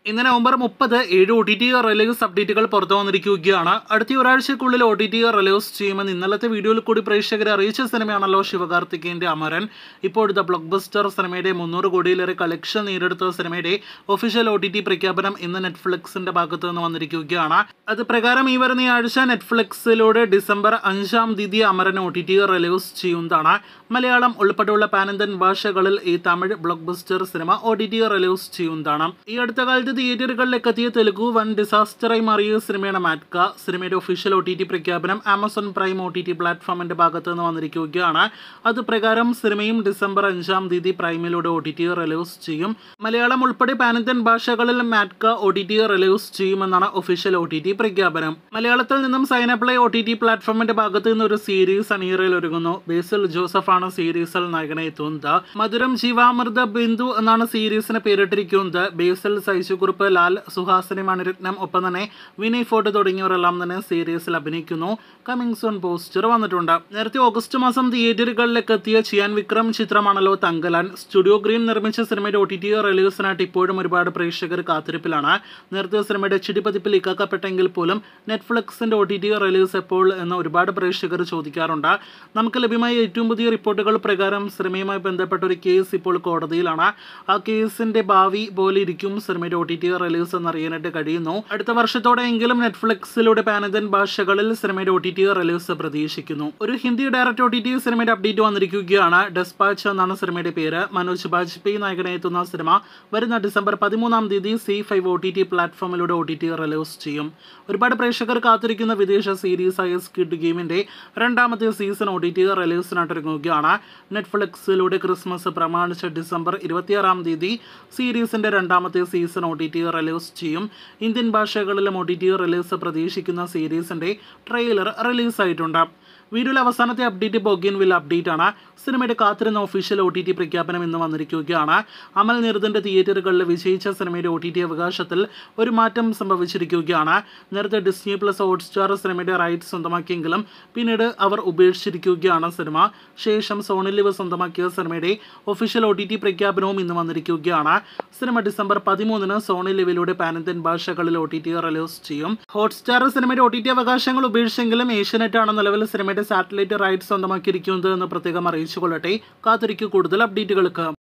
ഇന്ന് നവംബർ മുപ്പത് ഏഴ് ഒ ടി ടി റിലീസ് അപ്ഡേറ്റുകൾ പുറത്തു വന്നിരിക്കുകയാണ് അടുത്ത ഒരാഴ്ചക്കുള്ളിൽ ഒ ടി ടി റിലീസ് ചെയ്യുമെന്ന് ഇന്നലത്തെ വീഡിയോയിൽ കൂടി പ്രേക്ഷകരെ അറിയിച്ച സിനിമയാണല്ലോ ശിവകാർത്തികേയന്റെ അമരൻ ഇപ്പോഴത്തെ ബ്ലോക്ക് ബസ്റ്റർ സിനിമയുടെ മുന്നൂറ് കോടിയിലേറെ കളക്ഷൻ നേടിയെടുത്ത സിനിമയുടെ ഒഫീഷ്യൽ ഒ ടി ടി പ്രഖ്യാപനം ഇന്ന് നെറ്റ്ഫ്ലിക്സിന്റെ ഭാഗത്ത് നിന്ന് വന്നിരിക്കുകയാണ് അത് പ്രകാരം ഈ വരുന്ന ഈ ആഴ്ച നെറ്റ്ഫ്ലിക്സിലൂടെ ഡിസംബർ അഞ്ചാം തീയതി Amaran O T T release ചെയ്യുന്നതാണ് മലയാളം ഉൾപ്പെടെയുള്ള പാനന്തൻ ഭാഷകളിൽ ഈ Tamil blockbuster cinema O T T release ചെയ്യുന്നതാണ് ഈ അടുത്ത കാലത്ത് തിയേറ്ററുകളിലേക്ക് എത്തിയ തെലുഗു വൻ ഡിസാസ്റ്ററായി മാറിയ സിനിമയാണ് മാറ്റ്ക സിനിമയുടെ ഒഫീഷ്യൽ ഒ ടി ടി പ്രഖ്യാപനം Amazon Prime O T T പ്ലാറ്റ്ഫോമിന്റെ ഭാഗത്ത് നിന്ന് വന്നിരിക്കുകയാണ് അത് പ്രകാരം സിനിമയും ഡിസംബർ അഞ്ചാം തീയതി പ്രൈമിലൂടെ ഒ ടി ടി റിലീസ് ചെയ്യും മലയാളം ഉൾപ്പെടെ പാനന്തൻ ഭാഷകളിൽ Matka O T T release ചെയ്യുമെന്നാണ് ഒഫീഷ്യൽ ഒ ടി ടി പ്രഖ്യാപനം മലയാളത്തിൽ നിന്നും സൈനപ്ലൈ ഒ ടി ടി പ്ലാറ്റ്ഫോമിന്റെ ഭാഗത്ത് നിന്ന് ഒരു സീരീസ് അണിയറയിൽ ഒരുങ്ങുന്നു ബേസിൽ ജോസഫാണ് സീരീസിൽ നായകനെ എത്തുന്നത് മധുരം ജീവാമൃത ബിന്ദു എന്നാണ് സീരീസിന് പേരിട്ടിരിക്കുന്നത് ബേസിൽ സൈശുകുറുപ്പ് ലാൽ സുഹാസിനി മണിരത്നം ഒപ്പം തന്നെ വിനയ് ഫോർട്ട് തുടങ്ങിയവരെല്ലാം തന്നെ സീരീസിൽ അഭിനയിക്കുന്നു കമ്മിങ് സൂൺ പോസ്റ്റർ വന്നിട്ടുണ്ട് നേരത്തെ ഓഗസ്റ്റ് മാസം തിയേറ്ററുകളിലേക്ക് എത്തിയ ചിയാൻ വിക്രം ചിത്രമാണല്ലോ തങ്കലാൻ സ്റ്റുഡിയോ ഗ്രീൻ നിർമ്മിച്ച സിനിമയുടെ ഒ ടി ടി റിലീസിനായിട്ട് ഇപ്പോഴും ഒരുപാട് പ്രേക്ഷകർ കാത്തിരിപ്പിലാണ് നേരത്തെ സിനിമയുടെ എച്ച് ഡി പതിപ്പിൽ ഇക്കാക്കപ്പെട്ടെങ്കിൽ പോലും നെറ്റ്ഫ്ലിക്സിന്റെ ഒ ടി ടി റിലീസ് എപ്പോൾ എന്ന് ഒരുപാട് പ്രേക്ഷകർ ചോദിക്കാറുണ്ട് നമുക്ക് ലഭ്യമായ ഏറ്റവും പുതിയ റിപ്പോർട്ടുകൾ പ്രകാരം സിനിമയുമായി ബന്ധപ്പെട്ട ഒരു കേസ് ഇപ്പോൾ കോടതിയിലാണ് ആ കേസിന്റെ ഭാവി പോലെ ഇരിക്കും സിനിമയുടെ ഒ ടി ടി റിലീസ് എന്നറിയാനായിട്ട് കഴിയുന്നു അടുത്ത വർഷത്തോടെയെങ്കിലും നെറ്റ്ഫ്ലിക്സിലൂടെ പാനതൻ ഭാഷകളിൽ സിനിമയുടെ ഒ ടി ടി റിലീസ് പ്രതീക്ഷിക്കുന്നു ഒരു Hindi direct O T T സിനിമയുടെ അപ്ഡേറ്റ് വന്നിരിക്കുകയാണ് ഡെസ്പാച്ച് എന്നാണ് സിനിമയുടെ പേര് മനോജ് ബാജ്പേയി നായകനെ എത്തുന്ന സിനിമ വരുന്ന ഡിസംബർ പതിമൂന്നാം തീയതി Zee five O T T പ്ലാറ്റ്ഫോമിലൂടെ ഒ ടി ടി റിലീസ് ചെയ്യും ഒരുപാട് പ്രേക്ഷകർ കാത്തിരിക്കുന്ന വിദേശ സീരീസായ സ്കിഡ് ഗെയിമിന്റെ രണ്ടാമത്തെ സീസൺ ഒ ടി ടി റിലീസിനായിട്ട് ഒരുങ്ങുകയാണ് നെറ്റ്ഫ്ലിക്സിലൂടെ ക്രിസ്മസ് പ്രമാണിച്ച് ഡിസംബർ ഇരുപത്തിയാറാം തീയതി സീരീസിന്റെ രണ്ടാമത്തെ season O T T release ചെയ്യും ഇന്ത്യൻ ഭാഷകളിലും ഒ ടി ടി റിലീസ് പ്രതീക്ഷിക്കുന്ന സീരീസിന്റെ ട്രെയിലർ റിലീസായിട്ടുണ്ട് വീഡിയോയിലെ അവസാനത്തെ അപ്ഡേറ്റ് ബൊഗിൻ വിൽ അപ്ഡേറ്റ് ആണ് സിനിമയുടെ കാത്തിരുന്ന ഒഫീഷ്യൽ ഒ ടി ടി പ്രഖ്യാപനം ഇന്ന് വന്നിരിക്കുകയാണ് അമൽ നിർദ്ദന്റെ തിയേറ്ററുകളിൽ വിജയിച്ച സിനിമയുടെ ഒ ടി ടി അവകാശത്തിൽ ഒരു മാറ്റം സംഭവിച്ചിരിക്കുകയാണ് നേരത്തെ ഡിസ്നി പ്ലസ് ഹോട്ട്സ്റ്റാർ സിനിമയുടെ റൈറ്റ് സ്വന്തമാക്കിയെങ്കിലും പിന്നീട് അവർ ഉപേക്ഷിച്ചിരിക്കുകയാണ് സിനിമ ശേഷം സോണി ലിവ് സ്വന്തമാക്കിയ സിനിമയുടെ ഒഫീഷ്യൽ ഒ ടി ടി പ്രഖ്യാപനവും ഇന്ന് വന്നിരിക്കുകയാണ് സിനിമ ഡിസംബർ പതിമൂന്നിന് സോണി ലിവിലൂടെ പാനന്തൻ ഭാഷകളിൽ ഒ ടി ടി റിലീസ് ചെയ്യും ഹോട്ട്സ്റ്റാർ സിനിമയുടെ ഒ ടി ടി അവകാശങ്ങൾ ഉപേക്ഷിച്ചെങ്കിലും ഏഷ്യനെറ്റ് ആണ് നിലവിൽ സിനിമയുടെ സാറ്റലൈറ്റ് റൈറ്റ് സ്വന്തമാക്കിയിരിക്കുന്നത് എന്ന് പ്രത്യേകം അറിയിച്ചുകൊള്ളട്ടെ കാത്തിരിക്കൂ കൂടുതൽ അപ്ഡേറ്റുകൾക്ക്